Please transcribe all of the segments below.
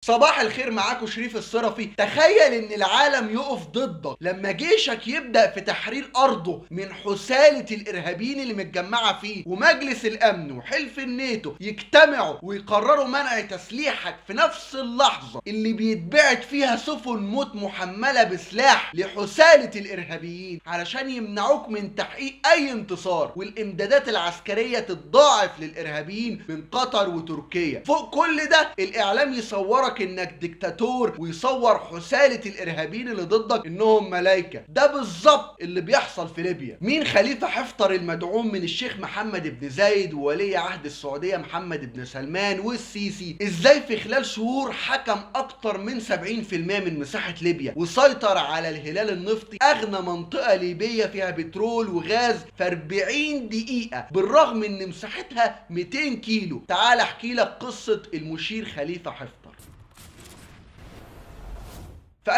صباح الخير معاكم شريف الصرفي تخيل ان العالم يقف ضدك لما جيشك يبدا في تحرير ارضه من حساله الارهابيين اللي متجمعه فيه ومجلس الامن وحلف الناتو يجتمعوا ويقرروا منع تسليحك في نفس اللحظه اللي بيتبعت فيها سفن موت محمله بسلاح لحساله الارهابيين علشان يمنعوك من تحقيق اي انتصار والامدادات العسكريه تتضاعف للارهابيين من قطر وتركيا فوق كل ده الاعلام يصورك يصورك انك ديكتاتور ويصور حسالة الارهابيين اللي ضدك انهم ملايكة ده بالظبط اللي بيحصل في ليبيا مين خليفة حفتر المدعوم من الشيخ محمد بن زايد وولي عهد السعودية محمد بن سلمان والسيسي ازاي في خلال شهور حكم اكتر من 70% من مساحة ليبيا وسيطر على الهلال النفطي اغنى منطقة ليبية فيها بترول وغاز في 40 دقيقة بالرغم ان مساحتها 200 كيلو تعال احكي لك قصة المشير خليفة حفتر في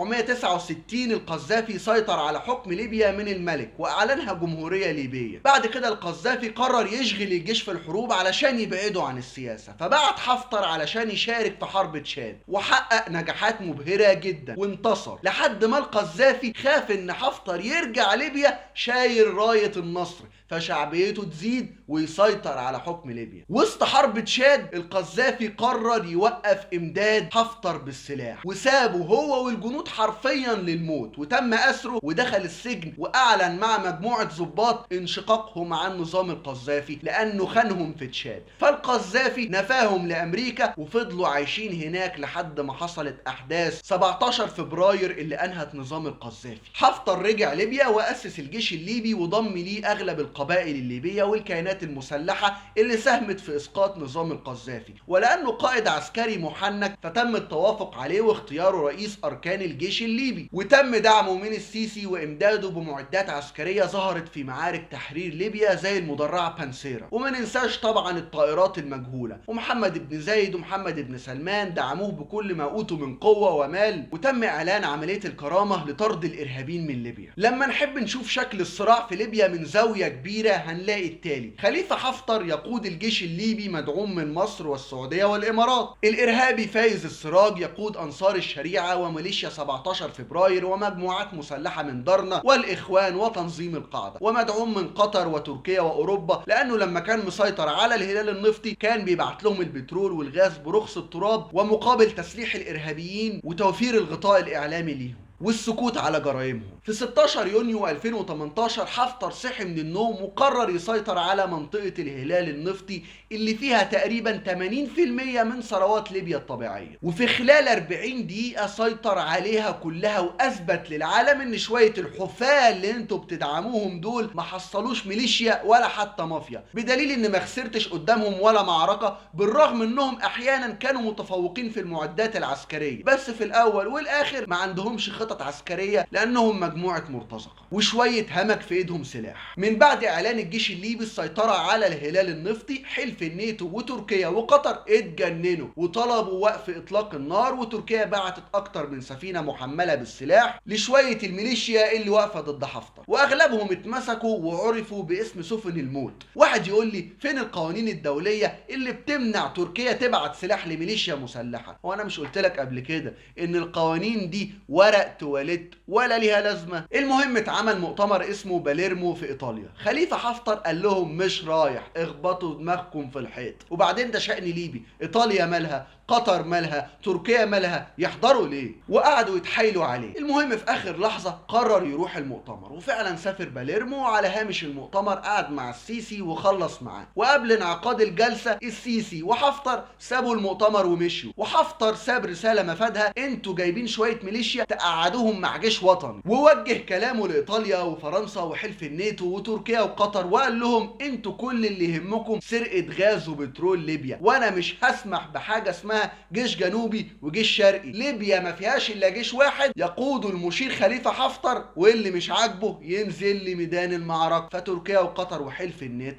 1969 القذافي سيطر على حكم ليبيا من الملك واعلنها جمهوريه ليبيه بعد كده القذافي قرر يشغل الجيش في الحروب علشان يبعده عن السياسه فبعت حفتر علشان يشارك في حرب تشاد وحقق نجاحات مبهره جدا وانتصر لحد ما القذافي خاف ان حفتر يرجع ليبيا شايل رايه النصر فشعبيته تزيد ويسيطر على حكم ليبيا وسط حرب تشاد القذافي قرر يوقف امداد حفتر بالسلاح وسابه هو والجنود حرفيا للموت وتم اسره ودخل السجن واعلن مع مجموعه ضباط انشقاقهم عن نظام القذافي لانه خانهم في تشاد فالقذافي نفاهم لامريكا وفضلوا عايشين هناك لحد ما حصلت احداث 17 فبراير اللي انهت نظام القذافي حفتر رجع ليبيا واسس الجيش الليبي وضم ليه اغلب القبائل الليبيه والكيانات المسلحه اللي ساهمت في اسقاط نظام القذافي ولانه قائد عسكري محنك فتم التوافق عليه واختياره رئيس اركان الجيش الليبي وتم دعمه من السيسي وامداده بمعدات عسكريه ظهرت في معارك تحرير ليبيا زي المدرعه بانسيرا وما ننساش طبعا الطائرات المجهوله ومحمد بن زايد ومحمد بن سلمان دعموه بكل ما اوتوا من قوه ومال وتم اعلان عمليه الكرامه لطرد الارهابيين من ليبيا لما نحب نشوف شكل الصراع في ليبيا من زاويه كبيره هنلاقي التالي خليفه حفتر يقود الجيش الليبي مدعوم من مصر والسعوديه والامارات الارهابي فايز السراج يقود انصار الشريعه وميليشيا 17 فبراير ومجموعات مسلحه من درنا والاخوان وتنظيم القاعده ومدعوم من قطر وتركيا واوروبا لانه لما كان مسيطر على الهلال النفطي كان بيبعت لهم البترول والغاز برخص التراب ومقابل تسليح الارهابيين وتوفير الغطاء الاعلامي ليهم والسكوت على جرائمهم في 16 يونيو 2018 حفتر صحي من النوم وقرر يسيطر على منطقة الهلال النفطي اللي فيها تقريبا 80% من ثروات ليبيا الطبيعية وفي خلال 40 دقيقة سيطر عليها كلها وأثبت للعالم إن شوية الحفاة اللي انتوا بتدعموهم دول ما حصلوش ميليشيا ولا حتى مافيا بدليل إن ما خسرتش قدامهم ولا معركة بالرغم إنهم أحيانا كانوا متفوقين في المعدات العسكرية بس في الأول والآخر ما عندهمش خطط عسكرية لأنهم مجموعة مرتزقة وشوية همك في ايدهم سلاح من بعد اعلان الجيش الليبي السيطرة على الهلال النفطي حلف الناتو وتركيا وقطر اتجننوا وطلبوا وقف اطلاق النار وتركيا بعتت اكتر من سفينة محملة بالسلاح لشوية الميليشيا اللي واقفة ضد حفتر واغلبهم اتمسكوا وعرفوا باسم سفن الموت واحد يقول لي فين القوانين الدولية اللي بتمنع تركيا تبعت سلاح لميليشيا مسلحة وانا مش قلت لك قبل كده ان القوانين دي ورق تواليت ولا ليها لازمه المهم اتعمل مؤتمر اسمه باليرمو في ايطاليا خليفه حفتر قال لهم مش رايح اخبطوا دماغكم في الحيط وبعدين ده شأن ليبي ايطاليا مالها قطر مالها تركيا مالها يحضروا ليه وقعدوا يتحايلوا عليه المهم في اخر لحظه قرر يروح المؤتمر وفعلا سافر باليرمو على هامش المؤتمر قعد مع السيسي وخلص معاه وقبل انعقاد الجلسه السيسي وحفتر سابوا المؤتمر ومشيوا وحفتر ساب رساله مفادها انتوا جايبين شويه ميليشيا تقعدوهم مع جيش وطني ووجه كلامه لايطاليا وفرنسا وحلف الناتو وتركيا وقطر وقال لهم انتوا كل اللي يهمكم سرقه غاز وبترول ليبيا وانا مش هسمح بحاجه اسمها جيش جنوبي وجيش شرقي ليبيا ما فيهاش الا جيش واحد يقوده المشير خليفه حفتر واللي مش عاجبه ينزل لميدان المعركه فتركيا وقطر وحلف الناتو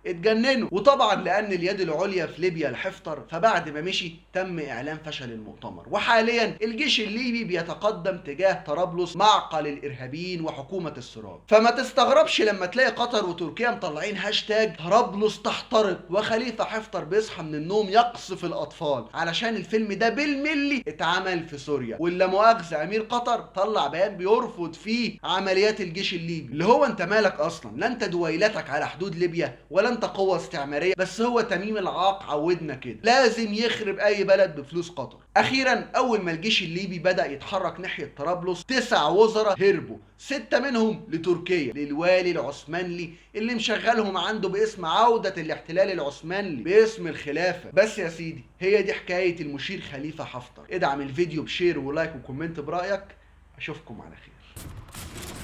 اتجننوا وطبعا لان اليد العليا في ليبيا لحفتر فبعد ما مشي تم اعلان فشل المؤتمر وحاليا الجيش الليبي بيتقدم تجاه طرابلس معقل الارهابيين وحكومه السراج فما تستغربش لما تلاقي قطر وتركيا مطلعين هاشتاج طرابلس تحترق وخليفه حفتر بيصحى من النوم يقصف الاطفال علشان الفيلم ده بالملي اتعمل في سوريا واللا مؤاخذه امير قطر طلع بيان بيرفض فيه عمليات الجيش الليبي اللي هو انت مالك اصلا لا انت دويلتك على حدود ليبيا ولا انت قوه استعماريه بس هو تميم العاق عودنا كده لازم يخرب اي بلد بفلوس قطر اخيرا اول ما الجيش الليبي بدا يتحرك ناحيه طرابلس تسع وزراء هربوا ستة منهم لتركيا للوالي العثمانلي اللي مشغلهم عنده باسم عودة الاحتلال العثماني باسم الخلافة بس يا سيدي هي دي حكاية المشير خليفة حفتر ادعم الفيديو بشير ولايك وكومنت برأيك اشوفكم على خير